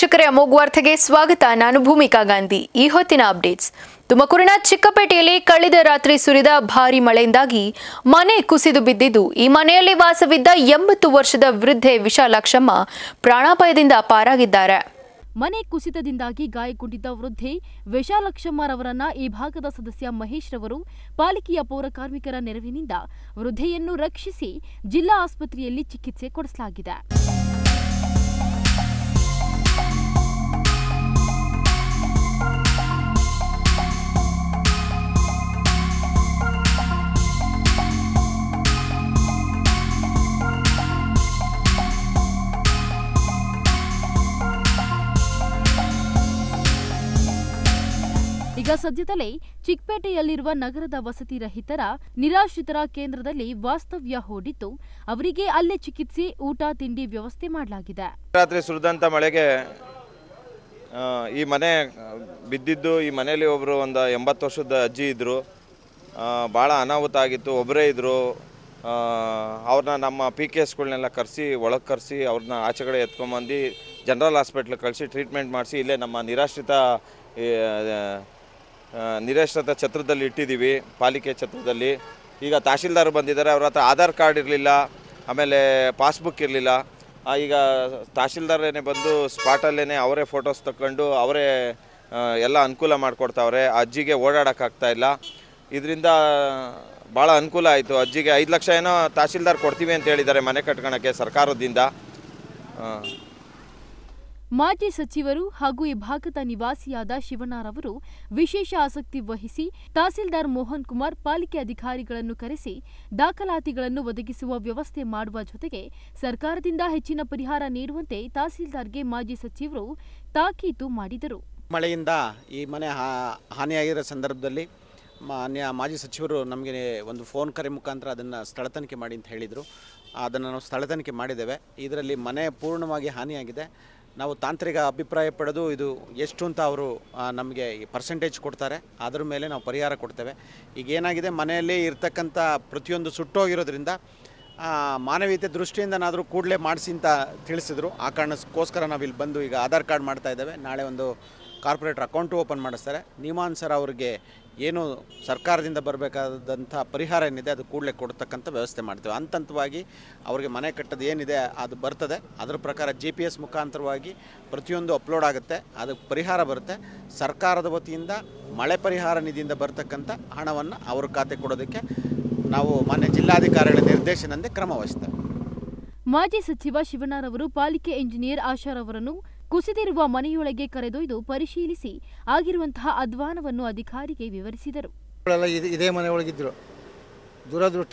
ವೀಕ್ಷಕರೇ ಅಮೋಘ್ ವಾರ್ತೆಗೆ ಸ್ವಾಗತ ನಾನು ಭೂಮಿಕಾ ಗಾಂಧಿ ಈ ಹೊತ್ತಿನ ಅಪ್ಡೇಟ್ಸ್ ತುಮಕೂರಿನ ಚಿಕ್ಕಪೇಟೆಯಲ್ಲಿ ಕಳೆದ ರಾತ್ರಿ ಸುರಿದ ಭಾರಿ ಮಳೆಯಿಂದಾಗಿ ಮನೆ ಕುಸಿದು ಬಿದ್ದಿದ್ದು ಈ ಮನೆಯಲ್ಲಿ ವಾಸವಿದ್ದ ಎಂಬತ್ತು ವರ್ಷದ ವೃದ್ಧೆ ವಿಶಾಲಾಕ್ಷಮ್ಮ ಪ್ರಾಣಾಪಾಯದಿಂದ ಪಾರಾಗಿದ್ದಾರೆ ಮನೆ ಕುಸಿತದಿಂದಾಗಿ ಗಾಯಗೊಂಡಿದ್ದ ವೃದ್ಧೆ ವಿಶಾಲಕ್ಷಮ್ಮರವರನ್ನ ಈ ಭಾಗದ ಸದಸ್ಯ ಮಹೇಶ್ ರವರು ಪಾಲಿಕೆಯ ಪೌರ ಕಾರ್ಮಿಕರ ನೆರವಿನಿಂದ ವೃದ್ಧೆಯನ್ನು ರಕ್ಷಿಸಿ ಜಿಲ್ಲಾ ಆಸ್ಪತ್ರೆಯಲ್ಲಿ ಚಿಕಿತ್ಸೆ ಕೊಡಿಸಲಾಗಿದೆ ಈಗ ಸದ್ಯದಲ್ಲೇ ಚಿಕ್ಕಪೇಟೆಯಲ್ಲಿರುವ ನಗರದ ವಸತಿ ರಹಿತರ ನಿರಾಶ್ರಿತರ ಕೇಂದ್ರದಲ್ಲಿ ವಾಸ್ತವ್ಯ ಹೂಡಿದ್ದು ಅವರಿಗೆ ಅಲ್ಲೇ ಚಿಕಿತ್ಸೆ ಊಟ ತಿಂಡಿ ವ್ಯವಸ್ಥೆ ಮಾಡಲಾಗಿದೆ ರಾತ್ರಿ ಸುರಿದಂಥ ಮಳೆಗೆ ಆ, ಈ ಮನೆ ಬಿದ್ದಿದ್ದು ಈ ಮನೆಯಲ್ಲಿ ಒಬ್ಬರು ಒಂದು ಎಂಬತ್ತು ವರ್ಷದ ಅಜ್ಜಿ ಇದ್ದರು ಭಾಳ ಅನಾಹುತ ಆಗಿತ್ತು ಒಬ್ಬರೇ ಇದ್ದರು ಅವ್ರನ್ನ ನಮ್ಮ ಪಿ ಕೆ ಎಸ್ಗಳನ್ನೆಲ್ಲ ಕರೆಸಿ ಒಳಗೆ ಕರೆಸಿ ಅವ್ರನ್ನ ಆಚೆ ಕಡೆ ಎತ್ಕೊಂಬಂದು ಜನರಲ್ ಹಾಸ್ಪಿಟ್ಲಿಗೆ ಕಳಿಸಿ ಟ್ರೀಟ್ಮೆಂಟ್ ಮಾಡಿಸಿ ಇಲ್ಲೇ ನಮ್ಮ ನಿರಾಶ್ರಿತ ಈ, ಆ, ನಿರಾಶ್ರಿತ ಛತ್ರದಲ್ಲಿ ಇಟ್ಟಿದ್ದೀವಿ ಪಾಲಿಕೆ ಛತ್ರದಲ್ಲಿ ಈಗ ತಹಶೀಲ್ದಾರ್ ಬಂದಿದ್ದಾರೆ ಅವ್ರ ಹತ್ರ ಆಧಾರ್ ಕಾರ್ಡ್ ಇರಲಿಲ್ಲ ಆಮೇಲೆ ಪಾಸ್ಬುಕ್ ಇರಲಿಲ್ಲ ಈಗ ತಹಶೀಲ್ದಾರೇನೆ ಬಂದು ಸ್ಪಾಟಲ್ಲೇ ಅವರೇ ಫೋಟೋಸ್ ತಗೊಂಡು ಅವರೇ ಆ, ಎಲ್ಲ ಅನುಕೂಲ ಮಾಡಿಕೊಡ್ತಾವ್ರೆ ಅಜ್ಜಿಗೆ ಓಡಾಡೋಕ್ಕಾಗ್ತಾ ಇಲ್ಲ ಇದರಿಂದ ಭಾಳ ಅನುಕೂಲ ಆಯಿತು ಅಜ್ಜಿಗೆ ಐದು ಲಕ್ಷ ಏನೋ ತಹಶೀಲ್ದಾರ್ ಕೊಡ್ತೀವಿ ಅಂತ ಹೇಳಿದ್ದಾರೆ ಮನೆ ಕಟ್ಕೊಳಕ್ಕೆ ಸರ್ಕಾರದಿಂದ ಆ. ಮಾಜಿ ಸಚಿವರು ಹಾಗೂ ಈ ಭಾಗದ ನಿವಾಸಿಯಾದ ಶಿವಣ್ಣರವರು ವಿಶೇಷ ಆಸಕ್ತಿ ವಹಿಸಿ ತಹಸೀಲ್ದಾರ್ ಮೋಹನ್ ಕುಮಾರ್ ಪಾಲಿಕೆ ಅಧಿಕಾರಿಗಳನ್ನು ಕರೆಸಿ ದಾಖಲಾತಿಗಳನ್ನು ಒದಗಿಸುವ ವ್ಯವಸ್ಥೆ ಮಾಡುವ ಜೊತೆಗೆ ಸರ್ಕಾರದಿಂದ ಹೆಚ್ಚಿನ ಪರಿಹಾರ ನೀಡುವಂತೆ ತಹಸೀಲ್ದಾರ್ಗೆ ಮಾಜಿ ಸಚಿವರು ತಾಕೀತು ಮಾಡಿದರು ಮಳೆಯಿಂದ ಈ ಮನೆ ಹಾ- ಹಾನಿಯಾಗಿರೋ ಸಂದರ್ಭದಲ್ಲಿ ಮಾನ್ಯ ಮಾಜಿ ಸಚಿವರು ನಮಗೆ ಒಂದು ಫೋನ್ ಕರೆ ಮುಖಾಂತರ ಅದನ್ನು ಸ್ಥಳ ತನಿಖೆ ಮಾಡಿ ಅಂತ ಹೇಳಿದರು ಅದನ್ನು ನಾವು ಸ್ಥಳ ತನಿಖೆ ಮಾಡಿದ್ದೇವೆ ಇದರಲ್ಲಿ ಮನೆ ಪೂರ್ಣವಾಗಿ ಹಾನಿಯಾಗಿದೆ ನಾವು ತಾಂತ್ರಿಕ ಅಭಿಪ್ರಾಯ ಪಡೆದು ಇದು ಎಷ್ಟು ಅಂತ ಅವರು ನಮಗೆ ಪರ್ಸೆಂಟೇಜ್ ಕೊಡ್ತಾರೆ ಅದ್ರ ಮೇಲೆ ನಾವು ಪರಿಹಾರ ಕೊಡ್ತೇವೆ ಈಗ ಏನಾಗಿದೆ ಮನೆಯಲ್ಲಿ ಇರ್ತಕ್ಕಂಥ ಪ್ರತಿಯೊಂದು ಸುಟ್ಟೋಗಿರೋದ್ರಿಂದ ಆ, ಮಾನವೀಯತೆ ದೃಷ್ಟಿಯಿಂದನಾದರೂ ಕೂಡಲೇ ಮಾಡಿಸಿ ಅಂತ ತಿಳಿಸಿದ್ರು ಆ ಕಾರಣಕ್ಕೋಸ್ಕರ ನಾವು ಇಲ್ಲಿ ಬಂದು ಈಗ ಆಧಾರ್ ಕಾರ್ಡ್ ಮಾಡ್ತಾ ಇದ್ದೇವೆ ನಾಳೆ ಒಂದು ಕಾರ್ಪೊರೇಟರ್ ಅಕೌಂಟು ಓಪನ್ ಮಾಡಿಸ್ತಾರೆ ನಿಯಮಾನುಸಾರ ಅವ್ರಿಗೆ ಏನು ಸರ್ಕಾರದಿಂದ ಬರಬೇಕಾದಂಥ ಪರಿಹಾರ ಏನಿದೆ ಅದು ಕೂಡಲೇ ಕೊಡ್ತಕ್ಕಂಥ ವ್ಯವಸ್ಥೆ ಮಾಡ್ತೇವೆ ಹಂತ ಹಂತವಾಗಿ ಅವ್ರಿಗೆ ಮನೆ ಕಟ್ಟೋದು ಏನಿದೆ ಅದು ಬರ್ತದೆ ಅದರ ಪ್ರಕಾರ ಜಿ ಪಿ ಎಸ್ ಮುಖಾಂತರವಾಗಿ ಪ್ರತಿಯೊಂದು ಅಪ್ಲೋಡ್ ಆಗುತ್ತೆ ಅದಕ್ಕೆ ಪರಿಹಾರ ಬರುತ್ತೆ ಸರ್ಕಾರದ ವತಿಯಿಂದ ಮಳೆ ಪರಿಹಾರ ನಿಧಿಯಿಂದ ಬರ್ತಕ್ಕಂಥ ಹಣವನ್ನು ಅವ್ರ ಖಾತೆ ಕೊಡೋದಕ್ಕೆ ನಾವು ಮಾನ್ಯ ಜಿಲ್ಲಾಧಿಕಾರಿಗಳ ನಿರ್ದೇಶನದಂತೆ ಕ್ರಮ ವಹಿಸ್ತೇವೆ ಮಾಜಿ ಸಚಿವ ಶಿವಣ್ಣರವರು ಪಾಲಿಕೆ ಇಂಜಿನಿಯರ್ ಆಶಾರವರನ್ನು ಕುಸಿದಿರುವ ಮನೆಯೊಳಗೆ ಕರೆದೊಯ್ದು ಪರಿಶೀಲಿಸಿ ಆಗಿರುವಂತಹ ಅಧ್ವಾನವನ್ನು ಅಧಿಕಾರಿಗೆ ವಿವರಿಸಿದರು ಮಕ್ಕಳೆಲ್ಲ ಇದೆ ಇದೇ ಮನೆ ಒಳಗಿದ್ದರು ದುರದೃಷ್ಟ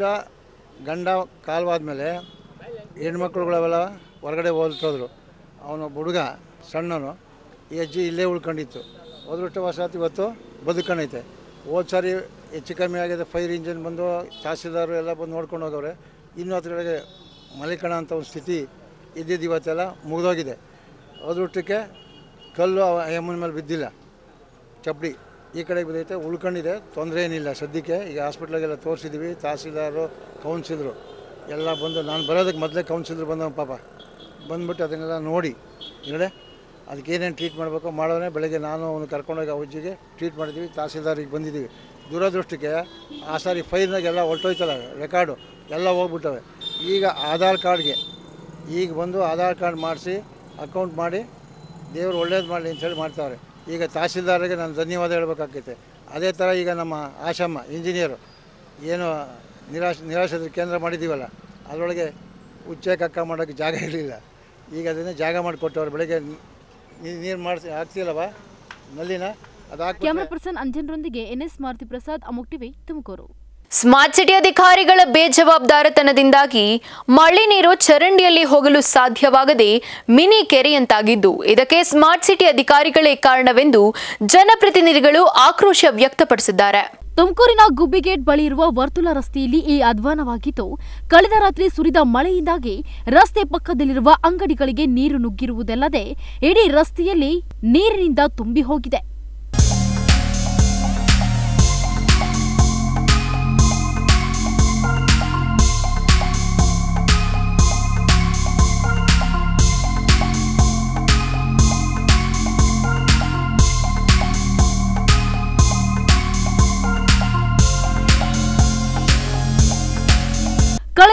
ಗಂಡ ಕಾಲವಾದ್ಮೇಲೆ ಹೆಣ್ಮಕ್ಳುಗಳೆಲ್ಲ ಹೊರಗಡೆ ಹೋಲ್ತೋದ್ರು ಅವನೊಬ್ಬ ಹುಡುಗ ಸಣ್ಣನು ಈ ಅಜ್ಜಿ ಇಲ್ಲೇ ಉಳ್ಕೊಂಡಿತ್ತು ಅದೃಷ್ಟವಶಾತ್ ಇವತ್ತು ಬದುಕಣೈತೆ ಹೋದ ಸಾರಿ ಹೆಚ್ಚು ಕಮ್ಮಿ ಆಗಿದೆ ಫೈರ್ ಇಂಜಿನ್ ಬಂದು ತಹಸೀಲ್ದಾರು ಎಲ್ಲ ಬಂದು ನೋಡ್ಕೊಂಡು ಹೋಗವ್ರೆ ಇನ್ನೂ ಅದ್ರೊಳಗೆ ಮಲಿಕಣ ಅಂತ ಒಂದು ಸ್ಥಿತಿ ಇದ್ದಿದ್ದು ಇವತ್ತೆಲ್ಲ ಮುಗಿದೋಗಿದೆ ಅದೃಷ್ಟಕ್ಕೆ ಕಲ್ಲು ಆ ಎಮ್ಮನ ಮೇಲೆ ಬಿದ್ದಿಲ್ಲ ಚಪ್ಪಡಿ ಈ ಕಡೆಗೆ ಬಿದ್ದೈತೆ ಉಳ್ಕೊಂಡಿದೆ ತೊಂದರೆ ಏನಿಲ್ಲ ಸದ್ಯಕ್ಕೆ ಈಗ ಹಾಸ್ಪಿಟ್ಲಿಗೆಲ್ಲ ತೋರಿಸಿದ್ವಿ ತಹಸೀಲ್ದಾರು ಕೌನ್ಸಿಲರು ಎಲ್ಲ ಬಂದು ನಾನು ಬರೋದಕ್ಕೆ ಮೊದಲೇ ಕೌನ್ಸಿಲರ್ ಬಂದವ ಪಾಪ ಬಂದ್ಬಿಟ್ಟು ಅದನ್ನೆಲ್ಲ ನೋಡಿ ಈಗಡೆ ಅದಕ್ಕೆ ಏನೇನು ಟ್ರೀಟ್ ಮಾಡಬೇಕು ಮಾಡೋನೆ ಬೆಳಗ್ಗೆ ನಾನು ಅವನು ಕರ್ಕೊಂಡೋಗಿ ಅವ್ಜಿಗೆ ಟ್ರೀಟ್ ಮಾಡಿದ್ವಿ ತಹಸೀಲ್ದಾರಿಗೆ ಬಂದಿದ್ದೀವಿ ದುರದೃಷ್ಟಕ್ಕೆ ಆ ಸಾರಿ ಫೈಲ್ನಾಗ ಎಲ್ಲ ಹೊರ್ಟೋಯ್ತಲ್ಲ ರೆಕಾರ್ಡು ಎಲ್ಲ ಹೋಗ್ಬಿಟ್ಟವೆ ಈಗ ಆಧಾರ್ ಕಾರ್ಡ್ಗೆ ಈಗ ಬಂದು ಆಧಾರ್ ಕಾರ್ಡ್ ಮಾಡಿಸಿ ಅಕೌಂಟ್ ಮಾಡಿ ದೇವರು ಒಳ್ಳೇದು ಮಾಡಲಿ ಅಂತೇಳಿ ಮಾಡ್ತಾವ್ರೆ ಈಗ ತಹಸೀಲ್ದಾರಿಗೆ ನಾನು ಧನ್ಯವಾದ ಹೇಳ್ಬೇಕಾಗ್ತೈತೆ ಅದೇ ಥರ ಈಗ ನಮ್ಮ ಆಶಮ್ಮ ಇಂಜಿನಿಯರು ಏನು ನಿರಾಶ ನಿರಾಶ್ರಿತರ ಕೇಂದ್ರ ಮಾಡಿದ್ದೀವಲ್ಲ ಅದರೊಳಗೆ ಉಚ್ಚೆ ಕಕ್ಕ ಮಾಡೋಕ್ಕೆ ಜಾಗ ಇರಲಿಲ್ಲ ಈಗ ಅದನ್ನೇ ಜಾಗ ಮಾಡಿಕೊಟ್ಟವ್ರು ಬೆಳಗ್ಗೆ ನೀರು ಮಾಡಿಸಿ ಹಾಕ್ತಿಲ್ಲವ ನಲ್ಲಿನ ಅದು ಹಾಕ್ಬಿಟ್ರೆ ಕ್ಯಾಮರಾ ಪರ್ಸನ್ ಅಂಜನ್ರೊಂದಿಗೆ N S Maruti Prasad Amogh TV Tumakuru smart city ಅಧಿಕಾರಿಗಳ ಬೇಜವಾಬ್ದಾರತನದಿಂದಾಗಿ ಮಳೆ ನೀರು ಚರಂಡಿಯಲ್ಲಿ ಹೋಗಲು ಸಾಧ್ಯವಾಗದೆ ಮಿನಿ ಕೆರೆಯಂತಾಗಿದ್ದು ಇದಕ್ಕೆ ಸ್ಮಾರ್ಟ್ ಸಿಟಿ ಅಧಿಕಾರಿಗಳೇ ಕಾರಣವೆಂದು ಜನಪ್ರತಿನಿಧಿಗಳು ಆಕ್ರೋಶ ವ್ಯಕ್ತಪಡಿಸಿದ್ದಾರೆ ತುಮಕೂರಿನ ಗುಬ್ಬಿಗೇಟ್ ಬಳಿ ಇರುವ ವರ್ತುಲ ರಸ್ತೆಯಲ್ಲಿ ಈ ಅಧ್ವಾನವಾಗಿದ್ದು ಕಳೆದ ರಾತ್ರಿ ಸುರಿದ ಮಳೆಯಿಂದಾಗಿ ರಸ್ತೆ ಪಕ್ಕದಲ್ಲಿರುವ ಅಂಗಡಿಗಳಿಗೆ ನೀರು ನುಗ್ಗಿರುವುದಲ್ಲದೆ ಇಡೀ ರಸ್ತೆಯಲ್ಲಿ ನೀರಿನಿಂದ ತುಂಬಿ ಹೋಗಿದೆ